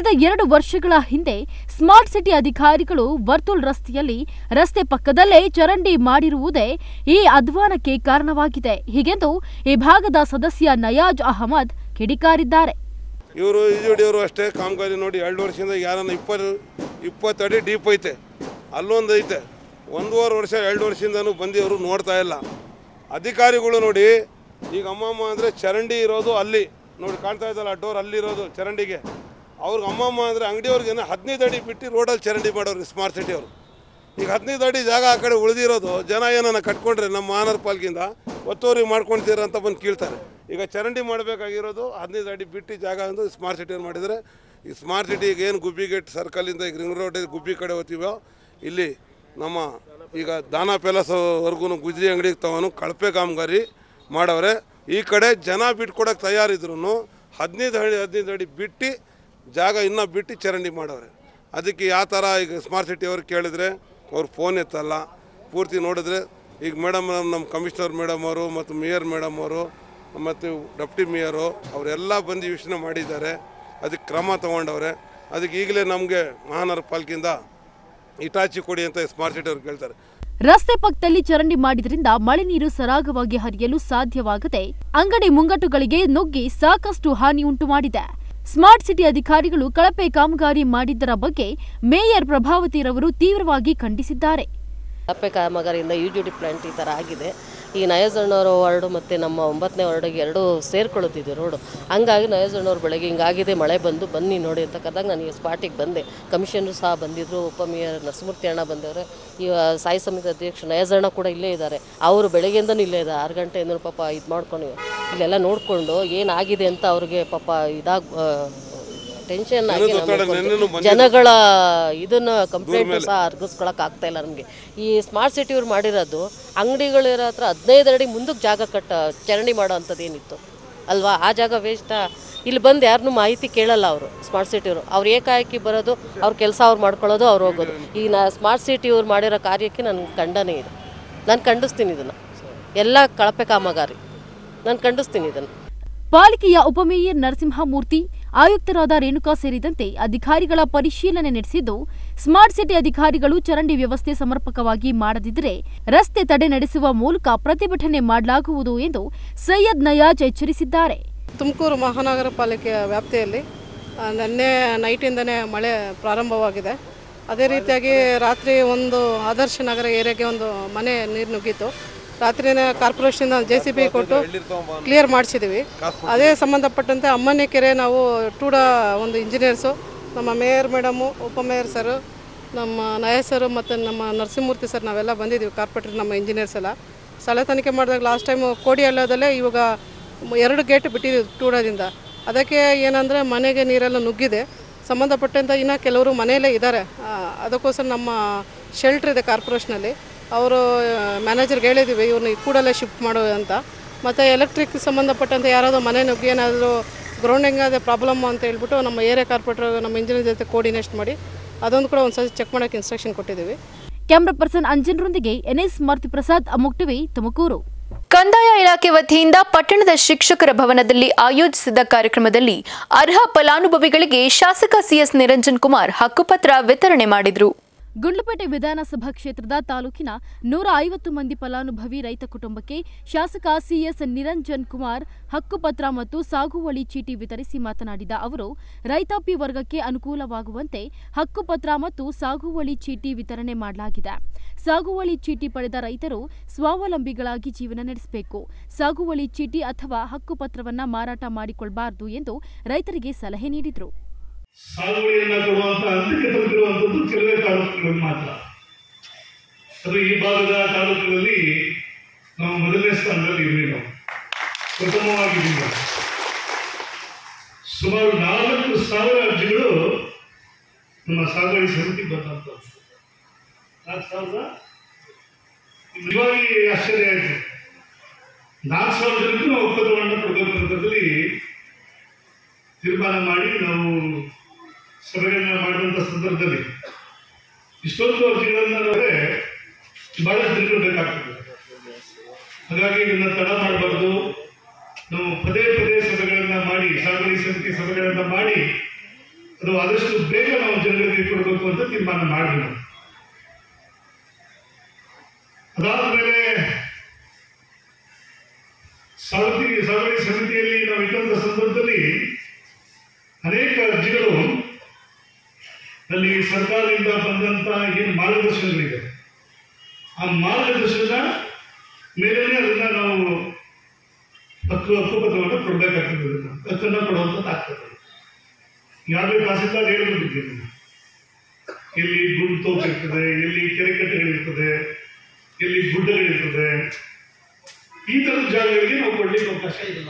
ಕಳೆದ ಎರಡು ವರ್ಷಗಳ ಹಿಂದೆ ಸ್ಮಾರ್ಟ್ ಸಿಟಿ ಅಧಿಕಾರಿಗಳು ವರ್ತುಲ್ ರಸ್ತೆಯಲ್ಲಿ ರಸ್ತೆ ಪಕ್ಕದಲ್ಲೇ ಚರಂಡಿ ಮಾಡಿರುವುದೇ ಈ ಅಧ್ವಾನಕ್ಕೆ ಕಾರಣವಾಗಿದೆ ಹೀಗೆಂದು ಈ ಭಾಗದ ಸದಸ್ಯ ನಯಾಜ್ ಅಹಮದ್ ಕಿಡಿಕಾರಿದ್ದಾರೆ ಇವರು ಈಜುಡಿಯವರು ಅಷ್ಟೇ ಕಾಮಗಾರಿ ನೋಡಿ ಎರಡು ವರ್ಷದಿಂದ ಯಾರನ್ನ ಇಪ್ಪತ್ತು ಇಪ್ಪತ್ತು ಅಡಿ ಡೀಪ್ ಐತೆ ಅಲ್ಲೊಂದು ಐತೆ ಒಂದೂವರೆ ವರ್ಷ ಎರಡು ವರ್ಷದಿಂದನೂ ಬಂದಿವರು ನೋಡ್ತಾ ಇಲ್ಲ ಅಧಿಕಾರಿಗಳು ನೋಡಿ ಈಗ ಅಮ್ಮಮ್ಮ ಅಂದರೆ ಚರಂಡಿ ಇರೋದು ಅಲ್ಲಿ ನೋಡಿ ಕಾಣ್ತಾ ಇದ್ದಲ್ಲ ಡೋರ್ ಅಲ್ಲಿರೋದು ಚರಂಡಿಗೆ ಅವ್ರಿಗೆ ಅಮ್ಮಮ್ಮ ಅಂದರೆ ಅಂಗಡಿಯವ್ರಿಗೆ ಹದಿನೈದು ಅಡಿ ಬಿಟ್ಟು ರೋಡಲ್ಲಿ ಚರಂಡಿ ಮಾಡೋರು ಸ್ಮಾರ್ಟ್ ಸಿಟಿ ಅವರು ಈಗ ಹದಿನೈದು ಅಡಿ ಜಾಗ ಆ ಕಡೆ ಉಳಿದಿರೋದು ಜನ ಏನನ್ನ ಕಟ್ಕೊಂಡ್ರೆ ನಮ್ಮ ಮಾನರ್ ಪಾಲ್ಗಿಂದ ಒತ್ತುವರಿ ಮಾಡ್ಕೊಳ್ತೀರ ಅಂತ ಬಂದು ಕೀಳ್ತಾರೆ ಈಗ ಚರಂಡಿ ಮಾಡಬೇಕಾಗಿರೋದು ಹದಿನೈದು ಅಡಿ ಬಿಟ್ಟು ಜಾಗ ಒಂದು ಸ್ಮಾರ್ಟ್ ಸಿಟಿಯಲ್ಲಿ ಮಾಡಿದರೆ ಈ ಸ್ಮಾರ್ಟ್ ಸಿಟಿಗೆ ಏನು ಗುಬ್ಬಿಗೇಟ್ ಸರ್ಕಲಿಂದ ಈಗ ರಿಂಗ್ ರೋಡ್ ಗುಬ್ಬಿ ಕಡೆ ಹೋಗ್ತೀವೋ ಇಲ್ಲಿ ನಮ್ಮ ಈಗ ದಾನ ಪ್ಯಾಲೇಸ್ವರೆಗೂ ಗುಜ್ರಿ ಅಂಗಡಿಗೆ ತಗೊಂಡು ಕಳಪೆ ಕಾಮಗಾರಿ ಮಾಡವ್ರೆ ಈ ಕಡೆ ಜನ ಬಿಟ್ಕೊಡಕ್ಕೆ ತಯಾರಿದ್ರು ಹದಿನೈದು ಅಡಿ ಹದಿನೈದು ಅಡಿ ಬಿಟ್ಟು ಜಾಗ ಇನ್ನೂ ಬಿಟ್ಟು ಚರಂಡಿ ಮಾಡವ್ರೆ ಅದಕ್ಕೆ ಯಾವ ಥರ ಈಗ ಸ್ಮಾರ್ಟ್ ಸಿಟಿ ಅವ್ರು ಕೇಳಿದ್ರೆ ಅವ್ರು ಫೋನ್ ಎತ್ತಲ್ಲ ಪೂರ್ತಿ ನೋಡಿದ್ರೆ ಈಗ ಮೇಡಮ್ ನಮ್ಮ ಕಮಿಷನರ್ ಮೇಡಮ್ ಅವರು ಮತ್ತು ಮೇಯರ್ ಮೇಡಮ್ ಅವರು ಮತ್ತು ಡೆಪ್ಟಿ ಮೇಯರು ಅವರೆಲ್ಲ ಬಂದು ಯೋಚನೆ ಮಾಡಿದ್ದಾರೆ ಅದಕ್ಕೆ ಕ್ರಮ ತೊಗೊಂಡವ್ರೆ ಅದಕ್ಕೆ ಈಗಲೇ ನಮಗೆ ಮಹಾನಗರ ಪಾಲಿಕೆಯಿಂದ ಇಟಾಚಿ ಕೊಡಿ ಅಂತ ಸ್ಮಾರ್ಟ್ ಸಿಟಿ ಅವ್ರು ಕೇಳ್ತಾರೆ ರಸ್ತೆ ಪಕ್ಕದಲ್ಲಿ ಚರಂಡಿ ಮಾಡಿದ್ರಿಂದ ಮಳೆ ನೀರು ಸರಾಗವಾಗಿ ಹರಿಯಲು ಸಾಧ್ಯವಾಗದೆ ಅಂಗಡಿ ಮುಂಗಟ್ಟುಗಳಿಗೆ ನುಗ್ಗಿ ಸಾಕಷ್ಟು ಹಾನಿ ಉಂಟು ಮಾಡಿದೆ ಸ್ಮಾರ್ಟ್ ಸಿಟಿ ಅಧಿಕಾರಿಗಳು ಕಳಪೆ ಕಾಮಗಾರಿ ಮಾಡಿದ್ದರ ಬಗ್ಗೆ ಮೇಯರ್ ಪ್ರಭಾವತಿರವರು ತೀವ್ರವಾಗಿ ಖಂಡಿಸಿದ್ದಾರೆ ಕಪ್ಪೆ ಕಾಮಗಾರಿಯಿಂದ ಯು ಜಿ ಡಿ ಪ್ಲಾಂಟ್ ಈ ಥರ ಆಗಿದೆ ಈ ನಯಜಣ್ಣವರ ವಾರ್ಡು ಮತ್ತು ನಮ್ಮ ಒಂಬತ್ತನೇ ವಾರ್ಡಿಗೆ ಎರಡೂ ಸೇರ್ಕೊಳ್ಳುತ್ತಿದೆ ರೋಡು ಹಂಗಾಗಿ ನಯಜಣ್ಣವ್ರು ಬೆಳಗ್ಗೆ ಹಿಂಗಾಗಿದೆ ಮಳೆ ಬಂದು ಬನ್ನಿ ನೋಡಿ ಅಂತ ಕರೆದಾಗ ನಾನು ಈ ಸ್ಪಾಟಿಗೆ ಬಂದೆ ಕಮಿಷನರು ಸಹ ಬಂದಿದ್ದರು ಉಪಮೇಯರ್ ನರಸಿಂಹಮೂರ್ತಿ ಅಣ್ಣ ಬಂದವರು ಈ ಸಾಯಿ ಸಮಿತಿ ಅಧ್ಯಕ್ಷ ನಯಜಣ್ಣ ಕೂಡ ಇಲ್ಲೇ ಇದ್ದಾರೆ ಅವರು ಬೆಳಗ್ಗೆಯಿಂದನೂ ಇಲ್ಲೇ ಇದ್ದಾರೆ ಆರು ಗಂಟೆಯಿಂದ ಪಾಪ ಇದು ಮಾಡ್ಕೊಂಡು ಇಲ್ಲೆಲ್ಲ ನೋಡಿಕೊಂಡು ಏನಾಗಿದೆ ಅಂತ ಅವ್ರಿಗೆ ಪಾಪ ಇದಾಗ ಟೆನ್ಷನ್ ಆಗಿ ಜನದ ಒತ್ತಡ ನಮಗೆ ನೆನ್ನೆನೂ ಕೊಂಚ- ಜನಗಳ ಇದನ್ನ ಕಂಪ್ಲೇಂಟ್ ಸಹ ಅರ್ಗಿಸ್ಕೊಳಕ್ ಆಗ್ತಾ ಇಲ್ಲ ನಮಗೆ ಈ ಸ್ಮಾರ್ಟ್ ಸಿಟಿ ಅವ್ರು ಮಾಡಿರೋದು ಅಂಗಡಿಗಳಿರೋ ಹತ್ರ ಹದಿನೈದು ಅಡಿ ಮುಂದಕ್ಕೆ ಜಾಗ ಕಟ್ಟ ಚರಂಡಿ ಮಾಡೋ ಅಂಥದ್ದು ಏನಿತ್ತು ಅಲ್ವಾ ಆ ಜಾಗ ವೇಸ್ಟಾ ಇಲ್ಲಿ ಬಂದು ಯಾರನ್ನೂ ಮಾಹಿತಿ ಕೇಳಲ್ಲ ಅವರು ಸ್ಮಾರ್ಟ್ ಸಿಟಿಯವರು ಅವ್ರು ಏಕಾಏಕಿ ಬರೋದು ಅವ್ರ ಕೆಲಸ ಅವ್ರು ಮಾಡ್ಕೊಳ್ಳೋದು ಅವ್ರು ಹೋಗೋದು ಈ ನಾ ಸ್ಮಾರ್ಟ್ ಸಿಟಿ ಅವ್ರು ಮಾಡಿರೋ ಕಾರ್ಯಕ್ಕೆ ನನಗೆ ಖಂಡನೆ ಇದೆ ನಾನು ಖಂಡಿಸ್ತೀನಿ ಇದನ್ನು ಎಲ್ಲ ಕಳಪೆ ಕಾಮಗಾರಿ ನಾನು ಖಂಡಿಸ್ತೀನಿ ಇದನ್ನು ಪಾಲಿಕೆಯ ಉಪಮೇಯರ್ ನರಸಿಂಹಮೂರ್ತಿ ಆಯುಕ್ತರಾದ ರೇಣುಕಾ ಸೇರಿದಂತೆ ಅಧಿಕಾರಿಗಳ ಪರಿಶೀಲನೆ ನಡೆಸಿದ್ದು ಸ್ಮಾರ್ಟ್ ಸಿಟಿ ಅಧಿಕಾರಿಗಳು ಚರಂಡಿ ವ್ಯವಸ್ಥೆ ಸಮರ್ಪಕವಾಗಿ ಮಾಡದಿದ್ದರೆ ರಸ್ತೆ ತಡೆ ನಡೆಸುವ ಮೂಲಕ ಪ್ರತಿಭಟನೆ ಮಾಡಲಾಗುವುದು ಎಂದು ಸೈಯದ್ ನಯಾಜ್ ಎಚ್ಚರಿಸಿದ್ದಾರೆ ತುಮಕೂರು ಮಹಾನಗರ ಪಾಲಿಕೆಯ ವ್ಯಾಪ್ತಿಯಲ್ಲಿ ಆ, ನಿನ್ನೆ ನೈಟಿಂದನೇ ಮಳೆ ಪ್ರಾರಂಭವಾಗಿದೆ ಅದೇ ರೀತಿಯಾಗಿ ರಾತ್ರಿ ಒಂದು ಆದರ್ಶ ನಗರ ಏರಿಯಾಗೆ ಒಂದು ಮನೆ ನೀರು ನುಗ್ಗಿತ್ತು ರಾತ್ರಿನೇ ಕಾರ್ಪೊರೇಷನ್ ಜೆ ಸಿ ಬಿ ಕೊಟ್ಟು ಕ್ಲಿಯರ್ ಮಾಡಿಸಿದ್ದೀವಿ ಅದೇ ಸಂಬಂಧಪಟ್ಟಂತೆ ಅಮ್ಮನಿ ಕೆರೆ ನಾವು ಟೂಡ ಒಂದು ಇಂಜಿನಿಯರ್ಸು ನಮ್ಮ ಮೇಯರ್ ಮೇಡಮು ಉಪಮೇಯರ್ ಸರ್ ನಮ್ಮ ನಯ ಸರ್ ಮತ್ತು ನಮ್ಮ ನರಸಿಂಹಮೂರ್ತಿ ಸರ್ ನಾವೆಲ್ಲ ಬಂದಿದ್ದೀವಿ ಕಾರ್ಪೊರೇಟರ್ ನಮ್ಮ ಇಂಜಿನಿಯರ್ಸ್ ಎಲ್ಲ ಸ್ಥಳ ತನಿಖೆ ಮಾಡಿದಾಗ ಲಾಸ್ಟ್ ಟೈಮು ಕೋಡಿ ಹಳ್ಳದಲ್ಲೇ ಇವಾಗ ಮ- ಎರಡು ಗೇಟ್ ಬಿಟ್ಟಿದ್ದೀವಿ ಟೂಡದಿಂದ ಅದಕ್ಕೆ ಏನಂದರೆ ಮನೆಗೆ ನೀರೆಲ್ಲ ನುಗ್ಗಿದೆ ಸಂಬಂಧಪಟ್ಟಂತೆ ಇನ್ನು ಕೆಲವರು ಮನೆಯಲ್ಲೇ ಇದ್ದಾರೆ ಆ, ಅದಕ್ಕೋಸ್ಕರ ನಮ್ಮ ಶೆಲ್ಟ್ರ್ ಇದೆ ಕಾರ್ಪೊರೇಷನಲ್ಲಿ ಅವರು ಮ್ಯಾನೇಜರ್ಗೆ ಹೇಳಿದ್ದೀವಿ ಇವ್ರನ್ನ ಕೂಡಲೇ ಶಿಫ್ಟ್ ಮಾಡು ಅಂತ ಮತ್ತು ಎಲೆಕ್ಟ್ರಿಕ್ ಸಂಬಂಧಪಟ್ಟಂತೆ ಯಾರಾದರೂ ಮನೆ ನುಗ್ಗಿ ಏನಾದರೂ ಗ್ರೌಂಡಿಂಗ್ ಅದೇ ಪ್ರಾಬ್ಲಮ್ ಅಂತ ಹೇಳ್ಬಿಟ್ಟು ನಮ್ಮ ಏರಿಯಾ ಕಾರ್ಪೊರೇಟರ್ ನಮ್ಮ ಇಂಜಿನಿಯರ್ ಜೊತೆ ಕೋರ್ಡಿನೇಟ್ ಮಾಡಿ ಅದೊಂದು ಕೂಡ ಒಂದು ಸತಿ ಚೆಕ್ ಮಾಡೋಕ್ಕೆ ಇನ್ಸ್ಟ್ರಕ್ಷನ್ ಕೊಟ್ಟಿದ್ದೀವಿ ಕ್ಯಾಮ್ರಾ ಪರ್ಸನ್ ಅಂಜನ್ರೊಂದಿಗೆ ಎನ್ಎಸ್ ಮಾರುತಿ ಪ್ರಸಾದ್ ಅಮೋಕ್ ಟಿವಿ ತುಮಕೂರು ಕಂದಾಯ ಇಲಾಖೆ ವತಿಯಿಂದ ಪಟ್ಟಣದ ಶಿಕ್ಷಕರ ಭವನದಲ್ಲಿ ಆಯೋಜಿಸಿದ್ದ ಕಾರ್ಯಕ್ರಮದಲ್ಲಿ ಅರ್ಹ ಫಲಾನುಭವಿಗಳಿಗೆ ಶಾಸಕ ಸಿಎಸ್ ನಿರಂಜನ್ ಕುಮಾರ್ ಹಕ್ಕುಪತ್ರ ವಿತರಣೆ ಮಾಡಿದರು ಗುಂಡ್ಲುಪೇಟೆ ವಿಧಾನಸಭಾ ಕ್ಷೇತ್ರದ ತಾಲೂಕಿನ ನೂರ ಐವತ್ತು ಮಂದಿ ಫಲಾನುಭವಿ ರೈತ ಕುಟುಂಬಕ್ಕೆ ಶಾಸಕ ಸಿಎಸ್ ನಿರಂಜನ್ ಕುಮಾರ್ ಹಕ್ಕುಪತ್ರ ಮತ್ತು ಸಾಗುವಳಿ ಚೀಟಿ ವಿತರಿಸಿ ಮಾತನಾಡಿದ ಅವರು ರೈತಾಪಿ ವರ್ಗಕ್ಕೆ ಅನುಕೂಲವಾಗುವಂತೆ ಹಕ್ಕುಪತ್ರ ಮತ್ತು ಸಾಗುವಳಿ ಚೀಟಿ ವಿತರಣೆ ಮಾಡಲಾಗಿದೆ ಸಾಗುವಳಿ ಚೀಟಿ ಪಡೆದ ರೈತರು ಸ್ವಾವಲಂಬಿಗಳಾಗಿ ಜೀವನ ನಡೆಸಬೇಕು ಸಾಗುವಳಿ ಚೀಟಿ ಅಥವಾ ಹಕ್ಕುಪತ್ರವನ್ನ ಮಾರಾಟ ಮಾಡಿಕೊಳ್ಳಬಾರದು ಎಂದು ರೈತರಿಗೆ ಸಲಹೆ ನೀಡಿದರು ಸಾಗುವಳಿಯನ್ನ ಕೊಡುವಂತ ಹಂತಕ್ಕೆ ತಲುಪಿರುವಂತದ್ದು ಕೆಲವೇ ತಾಲೂಕುಗಳಲ್ಲಿ ಮಾತ್ರ ಅದು ಈ ಭಾಗದ ತಾಲೂಕುಗಳಲ್ಲಿ ನಾವು ಮೊದಲನೇ ಸ್ಥಾನದಲ್ಲಿ ಇರಲಿಲ್ಲ ಪ್ರಥಮವಾಗಿರಲಿಲ್ಲ ಸುಮಾರು ನಾಲ್ಕು ಸಾವಿರ ಅರ್ಜಿಗಳು ನಮ್ಮ ಸಾಗುವಳಿ ಸಮಿತಿಗೆ ಬಂದಂಥದ್ದು ನಾಲ್ಕು ಸಾವಿರದ ನಿಜವಾಗಿ ಆಶ್ಚರ್ಯ ಆಯಿತು ನಾಲ್ಕು ಸಾವಿರ ಜನಕ್ಕೂ ನಾವು ಒಪ್ಪಂದವನ್ನು ಕೊಡಬೇಕು ಅಂತದಲ್ಲಿ ತೀರ್ಮಾನ ಮಾಡಿ ನಾವು ಸಭೆಗಳನ್ನ ಮಾಡಿದಂಥ ಸಂದರ್ಭದಲ್ಲಿ ಇಷ್ಟೊಂದು ಅರ್ಜಿಗಳನ್ನ ನೋಡಿದ್ರೆ ಬಹಳಷ್ಟು ದಿನಗಳು ಬೇಕಾಗ್ತದೆ ಹಾಗಾಗಿ ಇದನ್ನ ತಡ ಮಾಡಬಾರ್ದು ನಾವು ಪದೇ ಪದೇ ಸಭೆಗಳನ್ನ ಮಾಡಿ ಸಾಗುವಳಿ ಸಮಿತಿ ಸಭೆಗಳನ್ನ ಮಾಡಿ ಅದು ಆದಷ್ಟು ಬೇಗ ನಾವು ಜನರಿಗೆ ಕೊಡಬೇಕು ಅಂತ ತೀರ್ಮಾನ ಮಾಡಿದ್ವಿ ನಾವು ಅದಾದ್ಮೇಲೆ ಸಾವತಿ ಸಾವಳಿ ಸಮಿತಿಯಲ್ಲಿ ನಾವು ಇದ್ದಂಥ ಸಂದರ್ಭದಲ್ಲಿ ಅನೇಕ ಅರ್ಜಿಗಳು ಅಲ್ಲಿ ಸರ್ಕಾರದಿಂದ ಬಂದಂತ ಏನು ಮಾರ್ಗದರ್ಶನಗಳಿದೆ ಆ ಮಾರ್ಗದರ್ಶನ ಮೇಲೆನೆ ಅದನ್ನ ನಾವು ಹಕ್ಕು ಹಕ್ಕುಪತ್ರವನ್ನು ಕೊಡಬೇಕಾಗ್ತದೆ ಅದನ್ನ. ಹಕ್ಕನ್ನ ಕೊಡುವಂಥದ್ದಾಗ್ತದೆ ಯಾವುದೇ ತಹಸೀಲ್ದಾರ್ ಹೇಳ್ಬಿಟ್ಟಿದ್ದೀವಿ ಎಲ್ಲಿ ಗುಂಡು ತೋಪು ಇರ್ತದೆ ಎಲ್ಲಿ ಕೆರೆ ಕಟ್ಟೆಗಳಿರ್ತದೆ ಎಲ್ಲಿ ಗುಡ್ಡಗಳಿರ್ತದೆ ಈ ಥರದ ಜಾಗಗಳಿಗೆ ನಾವು ಕೊಡ್ಲಿಕ್ಕೆ ಅವಕಾಶ ಇಲ್ಲ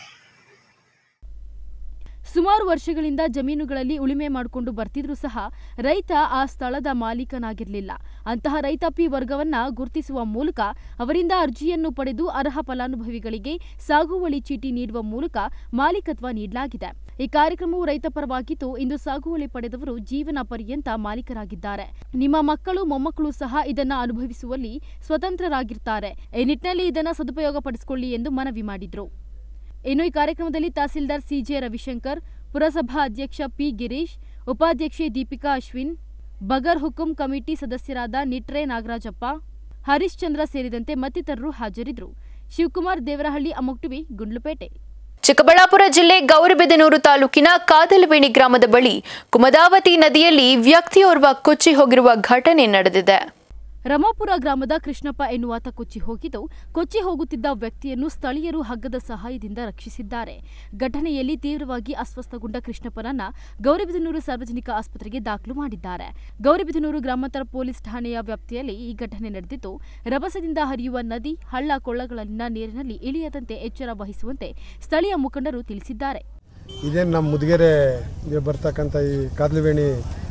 ಸುಮಾರು ವರ್ಷಗಳಿಂದ ಜಮೀನುಗಳಲ್ಲಿ ಉಳುಮೆ ಮಾಡಿಕೊಂಡು ಬರ್ತಿದ್ರೂ ಸಹ ರೈತ ಆ ಸ್ಥಳದ ಮಾಲೀಕನಾಗಿರಲಿಲ್ಲ ಅಂತಹ ರೈತಾಪಿ ವರ್ಗವನ್ನ ಗುರುತಿಸುವ ಮೂಲಕ ಅವರಿಂದ ಅರ್ಜಿಯನ್ನು ಪಡೆದು ಅರ್ಹ ಫಲಾನುಭವಿಗಳಿಗೆ ಸಾಗುವಳಿ ಚೀಟಿ ನೀಡುವ ಮೂಲಕ ಮಾಲೀಕತ್ವ ನೀಡಲಾಗಿದೆ ಈ ಕಾರ್ಯಕ್ರಮವು ರೈತ ಪರವಾಗಿದ್ದು ಇಂದು ಸಾಗುವಳಿ ಪಡೆದವರು ಜೀವನ ಪರ್ಯಂತ ಮಾಲೀಕರಾಗಿದ್ದಾರೆ ನಿಮ್ಮ ಮಕ್ಕಳು ಮೊಮ್ಮಕ್ಕಳು ಸಹ ಇದನ್ನ ಅನುಭವಿಸುವಲ್ಲಿ ಸ್ವತಂತ್ರರಾಗಿರ್ತಾರೆ ಈ ನಿಟ್ಟಿನಲ್ಲಿ ಇದನ್ನ ಸದುಪಯೋಗ ಪಡಿಸಿಕೊಳ್ಳಿ ಎಂದು ಮನವಿ ಮಾಡಿದ್ರು ಇನ್ನು ಈ ಕಾರ್ಯಕ್ರಮದಲ್ಲಿ ತಹಸೀಲ್ದಾರ್ ಸಿಜೆ ರವಿಶಂಕರ್ ಪುರಸಭಾ ಅಧ್ಯಕ್ಷ ಪಿ ಗಿರೀಶ್ ಉಪಾಧ್ಯಕ್ಷೆ ದೀಪಿಕಾ ಅಶ್ವಿನ್ ಬಗರ್ ಹುಕುಂ ಕಮಿಟಿ ಸದಸ್ಯರಾದ ನಿಟ್ರೆ ನಾಗರಾಜಪ್ಪ ಹರಿಶ್ಚಂದ್ರ ಸೇರಿದಂತೆ ಮತ್ತಿತರರು ಹಾಜರಿದ್ದರು ಶಿವಕುಮಾರ್ ದೇವರಹಳ್ಳಿ ಅಮೋಕ್ ಟಿವಿ ಗುಂಡ್ಲುಪೇಟೆ ಚಿಕ್ಕಬಳ್ಳಾಪುರ ಜಿಲ್ಲೆ ಗೌರಿಬಿದನೂರು ತಾಲೂಕಿನ ಕಾದಲವೇಣಿ ಗ್ರಾಮದ ಬಳಿ ಕುಮದಾವತಿ ನದಿಯಲ್ಲಿ ವ್ಯಕ್ತಿಯೋರ್ವ ಕೊಚ್ಚಿ ಹೋಗಿರುವ ಘಟನೆ ನಡೆದಿದೆ ರಮಾಪುರ ಗ್ರಾಮದ ಕೃಷ್ಣಪ್ಪ ಎನ್ನುವಾತ ಕೊಚ್ಚಿ ಹೋಗಿದ್ದು ಕೊಚ್ಚಿ ಹೋಗುತ್ತಿದ್ದ ವ್ಯಕ್ತಿಯನ್ನು ಸ್ಥಳೀಯರು ಹಗ್ಗದ ಸಹಾಯದಿಂದ ರಕ್ಷಿಸಿದ್ದಾರೆ ಘಟನೆಯಲ್ಲಿ ತೀವ್ರವಾಗಿ ಅಸ್ವಸ್ಥಗೊಂಡ ಕೃಷ್ಣಪ್ಪನನ್ನ ಗೌರಿಬಿದನೂರು ಸಾರ್ವಜನಿಕ ಆಸ್ಪತ್ರೆಗೆ ದಾಖಲು ಮಾಡಿದ್ದಾರೆ ಗೌರಿಬಿದನೂರು ಗ್ರಾಮಾಂತರ ಪೊಲೀಸ್ ಠಾಣೆಯ ವ್ಯಾಪ್ತಿಯಲ್ಲಿ ಈ ಘಟನೆ ನಡೆದಿದ್ದು ರಭಸದಿಂದ ಹರಿಯುವ ನದಿ ಹಳ್ಳ ಕೊಳ್ಳಗಳಲ್ಲಿನ ನೀರಿನಲ್ಲಿ ಇಳಿಯದಂತೆ ಎಚ್ಚರ ವಹಿಸುವಂತೆ ಸ್ಥಳೀಯ ಮುಖಂಡರು ತಿಳಿಸಿದ್ದಾರೆ ಇದೇನು ನಮ್ಮ ಮುದ್ಗೆರೆಗೆ ಬರ್ತಕ್ಕಂಥ ಈ ಕಾದ್ಲವೇಣಿ